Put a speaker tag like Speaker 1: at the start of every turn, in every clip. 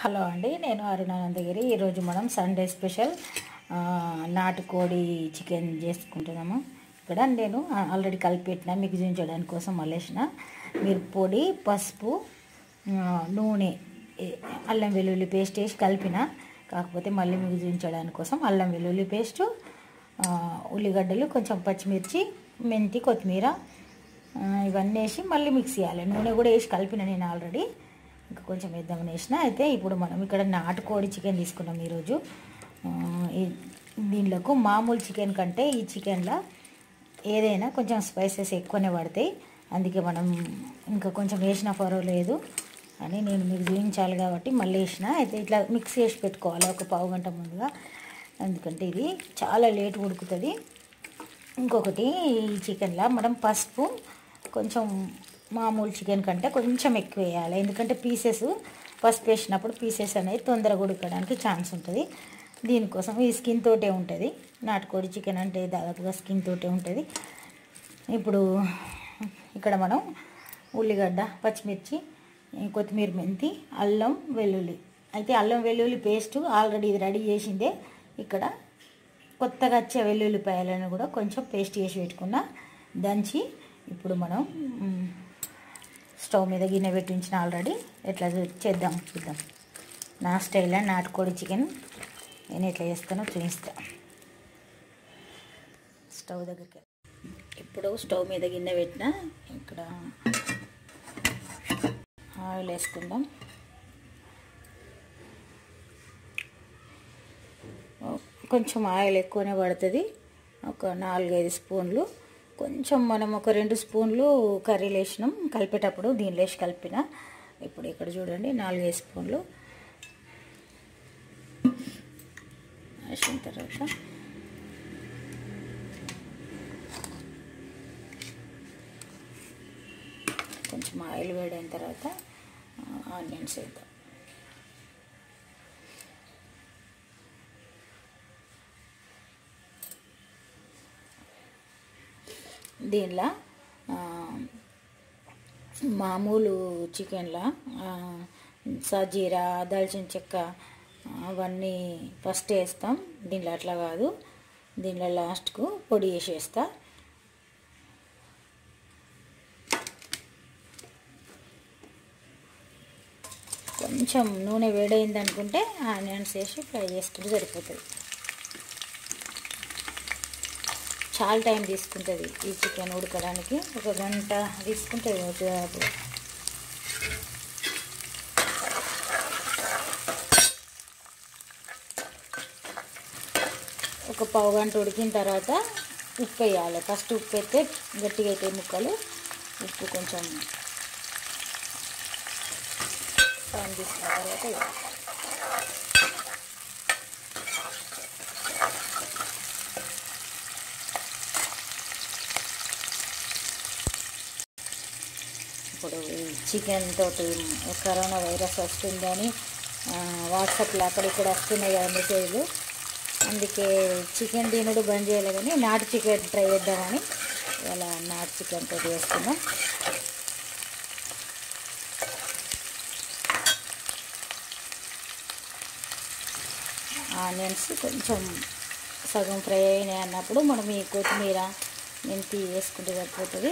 Speaker 1: Hello అండి నేను అరుణానందగిరి ఈరోజు మనం సండే స్పెషల్ ఆ, నాటుకోడి చికెన్ చేసుకుంటున్నాము ఇక్కడ నేను ఆల్రెడీ కలిపెట్టిన మీకు చూపించడానికి కోసం మళ్ళేసిన మీరు పొడి పసుపు ఆ, నూనె ఏ- అల్లం వెల్లుల్లి పేస్ట్ వేసి కలిపిన కాకపోతే మళ్ళీ మీకు చూపించడానికి కోసం అల్లం వెల్లుల్లి పేస్టు ఆ, ఉల్లిగడ్డలు కొంచెం పచ్చిమిర్చి మెంతి కొత్తిమీర ఆ, ఇవన్నీ వేసి మళ్ళీ మిక్స్ చేయాలి నూనె కూడా వేసి కలిపిన నేను ఆల్రెడీ ఇంకా కొంచెం వేద్దామని వేసిన అయితే ఇప్పుడు మనం ఇక్కడ నాటుకోడి చికెన్ తీసుకున్నాం ఈరోజు ఆ, ఈ- దీనిలోకి మామూలు చికెన్ కంటే ఈ చికెన్లో ఏదైనా కొంచెం స్పైసెస్ ఎక్కువనే పడతాయి అందుకే మనం ఇంకా కొంచెం వేసినా పర్వాలేదు అని నేను మీకు చూపించాలి కాబట్టి మళ్ళీ వేసిన అయితే ఇట్లా మిక్స్ చేసి పెట్టుకోవాలి ఒక పావు గంట ముందుగా ఎందుకంటే ఇది చాలా లేట్ ఉడుకుతుంది ఇంకొకటి ఈ చికెన్లో మనం పసుపు కొంచెం మామూలు చికెన్ కంటే కొంచెం ఎక్కువ వేయాలి ఎందుకంటే పీసెస్ పసుపు వేసినప్పుడు పీసెస్ అనేది తొందరగా ఉడకడానికి ఛాన్స్ ఉంటుంది దీనికోసం ఈ స్కిన్ తోటే ఉంటుంది నాటుకోడి చికెన్ అంటే దాదాపుగా స్కిన్ తోటే ఉంటుంది ఇప్పుడు ఇక్కడ మనం ఉల్లిగడ్డ పచ్చిమిర్చి కొత్తిమీర మెంతి అల్లం వెల్లుల్లి అయితే అల్లం వెల్లుల్లి పేస్ట్ ఆల్రెడీ ఇది రెడీ చేసిందే ఇక్కడ కొత్తగా వచ్చే వెల్లుల్లిపాయలను కూడా కొంచెం పేస్ట్ చేసి పెట్టుకున్న దంచి ఇప్పుడు మనం మ్, స్టవ్ మీద గిన్నె పెట్టించిన ఆల్రెడీ ఎట్లా చే- చేద్దాం చూద్దాం నా స్టైల్లో నాటుకోడి చికెన్ నేను ఎట్లా చేస్తానో చూపిస్తా స్టవ్ దగ్గరికి ఇప్పుడు స్టవ్ మీద గిన్నె పెట్టిన ఇక్కడ ఆయిల్ వేసుకుందాం కొంచెం ఆయిల్ ఎక్కువనే పడుతుంది ఒక నాలుగైదు స్పూన్లు కొంచెం మనం ఒక రెండు స్పూన్లు కర్రీలు వేసినాం కలిపేటప్పుడు దీనిలో వేసి కలిపిన ఇప్పుడు ఇక్కడ చూడండి నాలుగైదు స్పూన్లు వేసిన తర్వాత కొంచెం ఆయిల్ వేడైన తర్వాత ఆనియన్స్ వేద్దాం దీనిలో ఆ, మామూలు చికెన్లో సజీరా దాల్చిన చెక్క అవన్నీ ఫస్ట్ వేస్తాం దీనిలో అట్లా కాదు దీనిలో లాస్ట్కు పొడి వేసేస్తా కొంచెం నూనె వేడైంది అనుకుంటే ఆనియన్స్ వేసి ఫ్రై చేసుకుంటే సరిపోతుంది చాలా టైం తీసుకుంటుంది ఈ చికెన్ ఉడకడానికి ఒక గంట తీసుకుంటుంది అప్పుడు ఒక పావు గంట ఉడికిన తర్వాత ఉప్పు వేయాలి ఫస్ట్ ఉప్పు వేస్తే గట్టిగా అయితే ముక్కలు ఉప్పు కొంచెం టైం తీసుకున్న తర్వాత వేయాలి. ఇప్పుడు ఈ చికెన్ తోటి కరోనా వైరస్ వస్తుందని ఆ, వాట్సాప్లో అక్కడ ఇక్కడ వస్తున్నాయి కదా మెసేజ్లు అందుకే చికెన్ తినడు బంద్ చేయాలి కానీ నాటు చికెన్ ట్రై చేద్దామని ఇవాళ నాటు చికెన్ తోటి వేస్తున్నాం ఆనియన్స్ కొంచెం సగం ఫ్రై అయినాయి అన్నప్పుడు మనం ఈ కొత్తిమీర మెంతి వేసుకుంటే సరిపోతుంది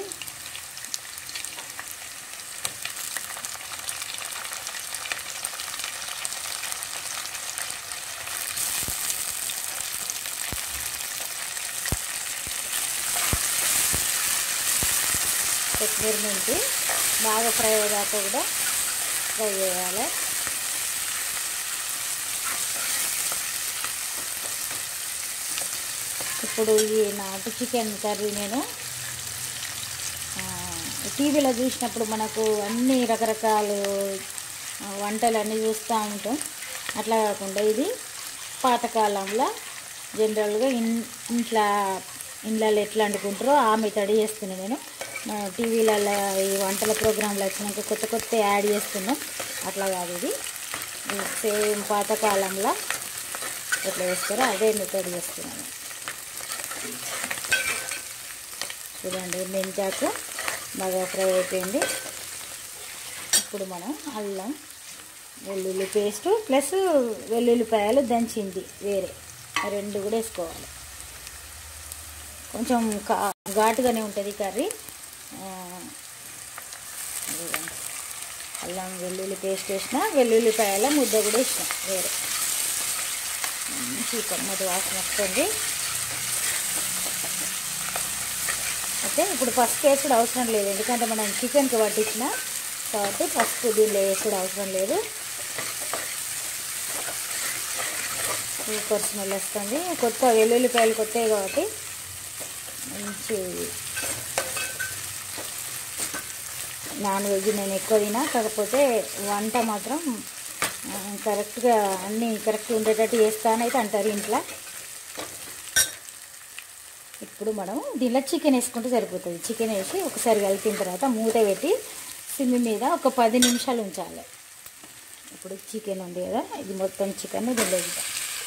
Speaker 1: కొత్తిమీర మెంతి బాగా ఫ్రై అయ్యాక కూడా ఫ్రై చేయాలి ఇప్పుడు ఈ నాటు చికెన్ కర్రీ నేను ఆ, టీవీలో చూసినప్పుడు మనకు అన్ని రకరకాలు ఆ, వంటలు అన్నీ చూస్తూ ఉంటాం అట్లా కాకుండా ఇది పాతకాలంలో జనరల్గా ఇన్ ఇంట్లో ఇండ్లలో ఎట్లా వండుకుంటారో ఆ మెథడ్ చేస్తున్నాను నేను మన టీవీలలో ఈ వంటల ప్రోగ్రాంలు వచ్చినాక కొత్త కొత్త యాడ్ చేస్తున్నాం అట్లా కాదు ఇది ఇది సేమ్ పాతకాలంలో ఎట్లా చేస్తారో అదే మెథడ్ చేస్తున్నాను చూడండి మెంతాకు బాగా ఫ్రై అయిపోయింది ఇప్పుడు మనం అల్లం వెల్లుల్లి పేస్ట్ ప్లస్ వెల్లుల్లిపాయలు దంచింది వేరే ఆ రెండు కూడా వేసుకోవాలి కొంచెం కా ఘాటుగానే ఉంటుంది కర్రీ ఆ, ఇదిగోండి. అల్లం వెల్లుల్లి పేస్ట్ వేసిన వెల్లుల్లిపాయల ముద్ద కూడా వేసిన వేరే మంచి కమ్మటి వాసన వస్తుంది అయితే ఇప్పుడు పసుపు వేసుడు అవసరం లేదు ఎందుకంటే మనం చికెన్కి పట్టించిన కాబట్టి పసుపు దీనిలో వేసుడు అవసరం లేదు సూపర్ స్మెల్ వస్తుంది కొత్త వెల్లుల్లిపాయలు కొత్తవి కాబట్టి మంచి నాన్ వెజ్ నేను ఎక్కువ తినా కాకపోతే వంట మాత్రం ఆ, కరెక్ట్గా అన్నీ కరెక్ట్ ఉండేటట్టు చేస్తానైతే అంటారు ఇంట్లో ఇప్పుడు మనం దీనిలో చికెన్ వేసుకుంటే సరిపోతుంది చికెన్ వేసి ఒకసారి కలిపిన తర్వాత మూత పెట్టి సిమ్ మీద ఒక పది నిమిషాలు ఉంచాలి ఇప్పుడు చికెన్ ఉంది కదా ఇది మొత్తం చికెన్ దీనిలో వేద్దాం.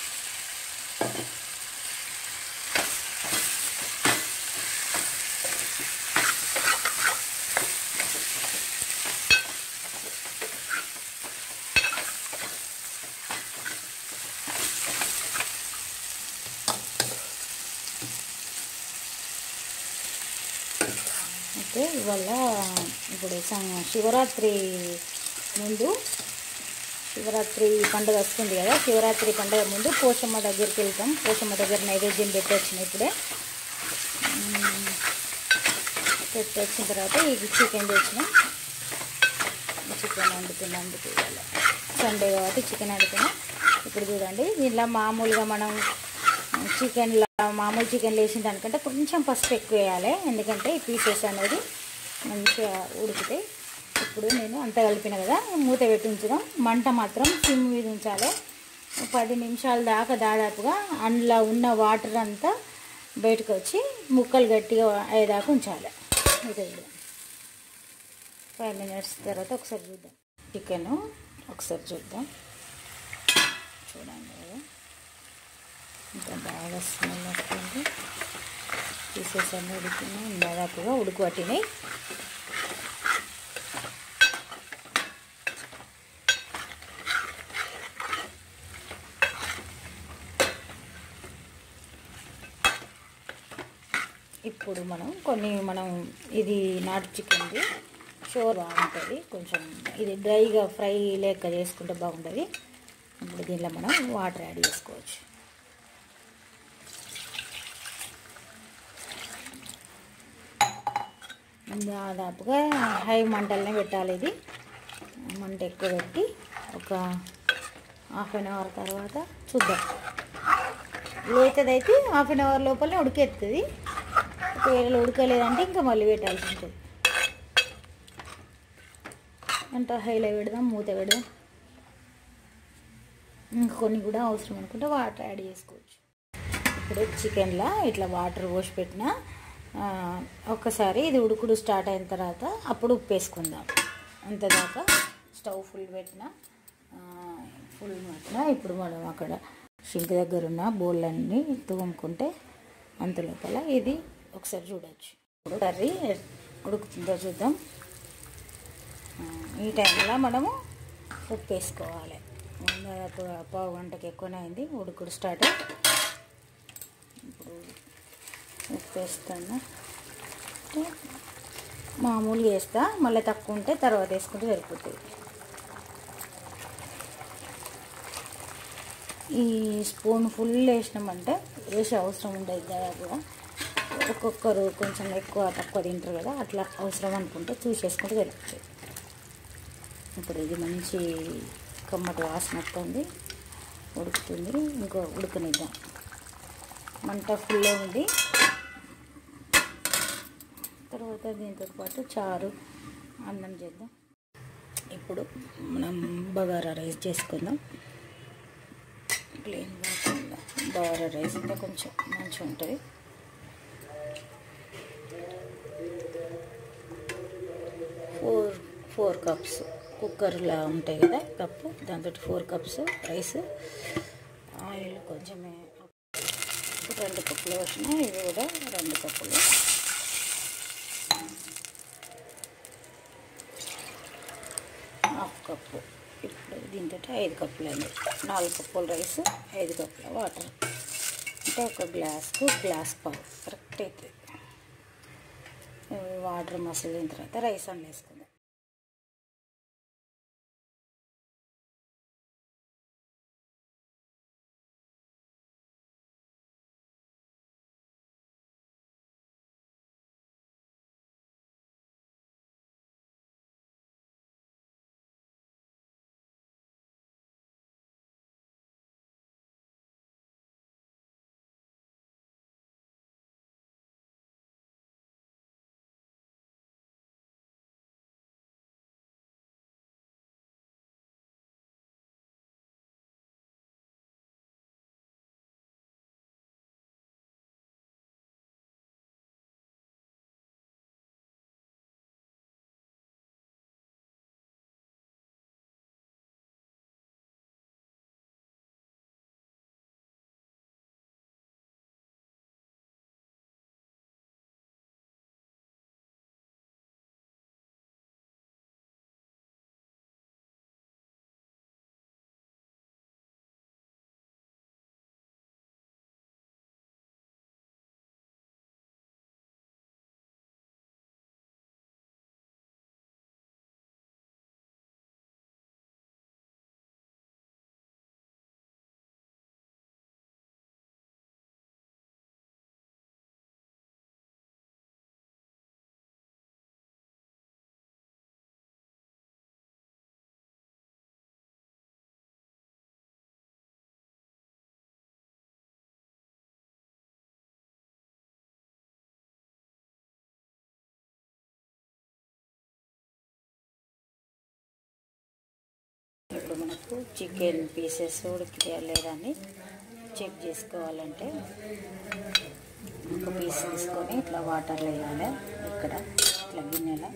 Speaker 1: అయితే ఇవాళ ఇప్పుడు సం- శివరాత్రి ముందు శివరాత్రి పండుగ వస్తుంది కదా శివరాత్రి పండుగ ముందు పోషమ్మ దగ్గరికి వెళ్తాం పోషమ్మ దగ్గర నైవేద్యం పెట్టొచ్చిన ఇప్పుడే మ్మ్. పెట్టి వచ్చిన తర్వాత ఈ చికెన్ తెచ్చినాం చికెన్ వండుతున్నందుకు ఇవాళ సండే కాబట్టి చికెన్ వండుతున్నాం ఇప్పుడు చూడండి దీనిలో మామూలుగా మనం చికెన్లో మామూలు చికెన్ వేసిన దానికంటే కొంచెం పసుపు ఎక్కువ వేయాలి ఎందుకంటే ఈ పీసెస్ అనేది మంచిగా ఉడికితే ఇప్పుడు నేను అంతా కలిపిన కదా మూత పెట్టి ఉంచుదాం మంట మాత్రం సిమ్ మీద ఉంచాలి పది నిమిషాల దాకా దాదాపుగా అందులో ఉన్న వాటర్ అంతా బయటకు వచ్చి ముక్కలు గట్టిగా అయ్యేదాకా ఉంచాలి ఇది ఫైవ్ మినిట్స్ తర్వాత ఒకసారి చూద్దాం చికెన్ ఒకసారి చూద్దాం చూడండి కదా ఇంకా బాగా స్మెల్ వస్తుంది పీసెస్ అన్నీ ఉడికినాయి దాదాపుగా ఉడుకు పట్టినాయి ఇప్పుడు మనం కొన్ని మనం ఇది నాటు చికెన్ది షోర్ బాగుంటుంది కొంచెం ఇది డ్రైగా ఫ్రై లేక చేసుకుంటే బాగుంటుంది ఇప్పుడు దీనిలో మనం వాటర్ యాడ్ చేసుకోవచ్చు దాదాపుగా హై మంటలనే పెట్టాలి ఇది మంట ఎక్కువ పెట్టి ఒక హాఫ్ అన్ అవర్ తర్వాత చూద్దాం లేతదైతే హాఫ్ అన్ అవర్ లోపలనే ఉడికెత్తుంది ఒకవేళ ఉడకలేదంటే ఇంకా మళ్ళీ పెట్టాల్సి ఉంటుంది అంత హైలో పెడదాం మూత పెడదాం ఇంకా కొన్ని కూడా అవసరం అనుకుంటే వాటర్ యాడ్ చేసుకోవచ్చు ఇప్పుడు చికెన్లో ఇట్లా వాటర్ పోసి పెట్టిన ఆ, ఒక్కసారి ఇది ఉడుకుడు స్టార్ట్ అయిన తర్వాత అప్పుడు ఉప్పు వేసుకుందాం అంతదాకా స్టవ్ ఫుల్ పెట్టిన ఆ, ఫుల్ పెట్టిన ఇప్పుడు మనం అక్కడ షింక్ దగ్గర ఉన్న బౌళ్ళన్నీ తుమ్ముకుంటే అంత లోపల ఇది ఒకసారి చూడొచ్చు ఇప్పుడు కర్రీ ఉడుకుతుందో చూద్దాం ఆ, ఈ టైంలో మనము ఉప్పు వేసుకోవాలి దాదాపు పావు గంటకి ఎక్కువనే అయింది ఉడుకుడు స్టార్ట్ అయ్యి. ఇప్పుడు ఉప్పు వేస్తాను అంటే మామూలుగా వేస్తా మళ్ళీ తక్కువ ఉంటే తర్వాత వేసుకుంటే సరిపోతుంది ఈ స్పూన్ ఫుల్ వేసినామంటే వేసే అవసరం ఉండదు దాదాపుగా ఒక్కొక్కరు కొంచెం ఎక్కువ తక్కువ తింటారు కదా అట్లా అవసరం అనుకుంటే చూసేసుకుంటే సరిపోతుంది ఇప్పుడు ఇది మంచి కమ్మటి వాసన వస్తుంది ఉడుకుతుంది ఇంకో ఉడకనిద్దాం మంట ఫుల్లో ఉంది తర్వాత దీంతో పాటు చారు అన్నం చేద్దాం ఇప్పుడు మనం బగారా రైస్ చేసుకుందాం ప్లేన్ కాకుండా బగారా రైస్ అంటే కొంచెం మంచిగా ఉంటుంది ఫోర్ ఫోర్ కప్స్ కుక్కర్లా ఉంటాయి కదా కప్పు దాంతో ఫోర్ కప్స్ రైస్ ఆయిల్ కొంచెమే రెండు కప్పులు వచ్చిన ఇవి కూడా రెండు కప్పులు హాఫ్ కప్పు ఇప్పుడు దీంతో ఐదు కప్పులు అయింది నాలుగు కప్పుల రైస్ ఐదు కప్పుల వాటర్ అంటే ఒక గ్లాస్కు గ్లాస్ పావు కరెక్ట్ అవుతుంది వాటర్ మసిలిన తర్వాత రైస్ అన్న వేసుకుందాం ఇప్పుడు మనకు చికెన్ పీసెస్ ఉడికితే లేదని చెక్ చేసుకోవాలంటే ఒక పీస్ తీసుకొని ఇట్లా వాటర్లో వేయాలి ఇక్కడ ఇట్లా గిన్నెలో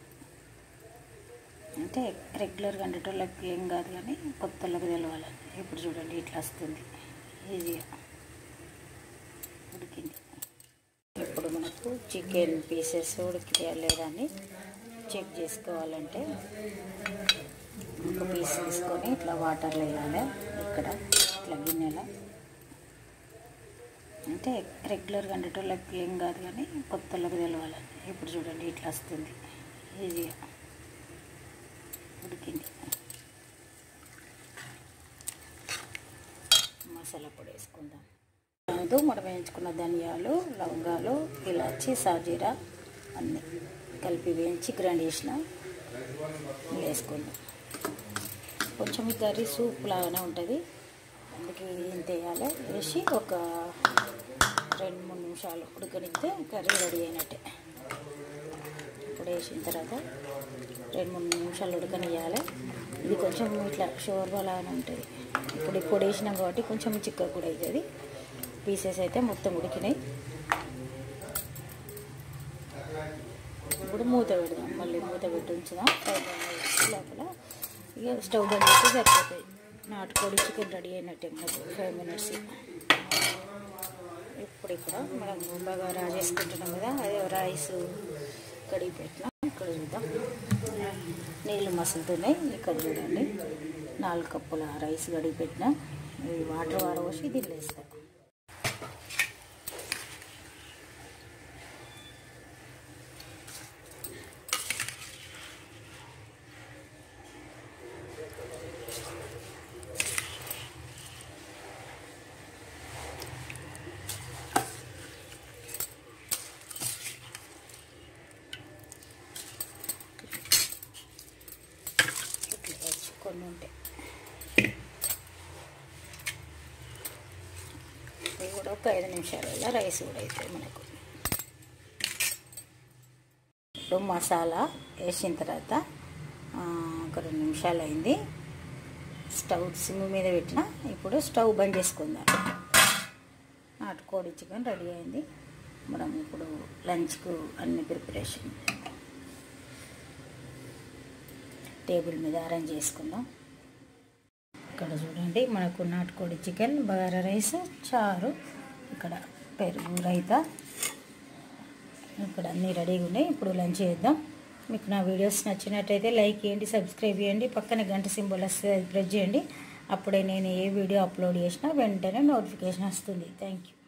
Speaker 1: అంటే రెగ్యులర్గా వండేటోళ్ళకి ఏం కాదు కానీ కొత్తలకు తెలవాలి ఇప్పుడు చూడండి ఇట్లా వస్తుంది ఈజీగా ఉడికింది ఇప్పుడు మనకు చికెన్ పీసెస్ ఉడికితే లేదని చెక్ చేసుకోవాలంటే ఒక పీస్ తీసుకొని ఇట్లా వాటర్లో వేయాలి ఇక్కడ ఇట్లా గిన్నెలో అంటే రెగ్యులర్గా వండేటోళ్ళకి ఏం కాదు కానీ కొత్తలకు తెలవాలి ఇప్పుడు చూడండి ఇట్లా వస్తుంది ఈజీగా ఉడికింది మసాలా పొడి వేసుకుందాం అది మనం వేయించుకున్న ధనియాలు లవంగాలు ఇలాచి సాజీరా అన్నీ కలిపి వేయించి గ్రైండ్ చేసిన వేసుకుందాం కొంచెం ఈ కర్రీ సూప్ లాగానే ఉంటుంది అందుకే ఇంత వేయాలి వేసి ఒక రెండు మూడు నిమిషాలు ఉడకనిస్తే కర్రీ రెడీ అయినట్టే ఇప్పుడు వేసిన తర్వాత రెండు మూడు నిమిషాలు ఉడకనియాలి ఇది కొంచెం ఇట్లా షోర్బా లాగానే ఉంటుంది ఇప్పుడు ఇప్పుడు వేసినాం కాబట్టి కొంచెం చిక్క కూడా అవుతుంది పీసెస్ అయితే మొత్తం ఉడికినాయి ఇప్పుడు మూత పెడదాం మళ్ళీ మూత పెట్టి ఉంచుదాం ఫైవ్ మినిట్స్ లోపల ఇక స్టవ్ బంద్ చేస్తే సరిపోతుంది నాటుకోడి చికెన్ రెడీ అయినట్టే మనకు ఫైవ్ మినిట్స్ ఇప్పుడు ఇక్కడ మనం బగారా చేసుకుంటున్నాం కదా అదే రైస్ కడిగి పెట్టినాం ఇక్కడ చూద్దాం నీళ్ళు మసులుతున్నాయి ఇక్కడ చూడండి నాలుగు కప్పుల రైస్ కడిగి పెట్టినా ఈ వాటర్ వారబోసి దీనిలో వేస్తాం ఇట్లా వేసి కొన్ని ఉంటాయి ఇవి కూడా ఒక ఐదు నిమిషాలలో రైస్ కూడా అవుతుంది మనకు ఇప్పుడు మసాలా వేసిన తర్వాత ఆ, ఒక రెండు నిమిషాలు అయింది స్టవ్ సిమ్ మీద పెట్టిన ఇప్పుడు స్టవ్ బంద్ చేసుకుందాం నాటుకోడి చికెన్ రెడీ అయింది మనం ఇప్పుడు లంచ్కు అన్ని ప్రిపరేషన్ టేబుల్ మీద అరేంజ్ చేసుకుందాం ఇక్కడ చూడండి మనకు నాటుకోడి చికెన్ బగారా రైస్ చారు ఇక్కడ పెరుగు రైతా ఇక్కడ అన్నీ రెడీగా ఉన్నాయి ఇప్పుడు లంచ్ చేద్దాం మీకు నా వీడియోస్ నచ్చినట్టయితే లైక్ చేయండి సబ్స్క్రైబ్ చేయండి పక్కన గంట సింబల్ వస్తే అది ప్రెస్ చేయండి అప్పుడే నేను ఏ వీడియో అప్లోడ్ చేసినా వెంటనే నోటిఫికేషన్ వస్తుంది థ్యాంక్ యూ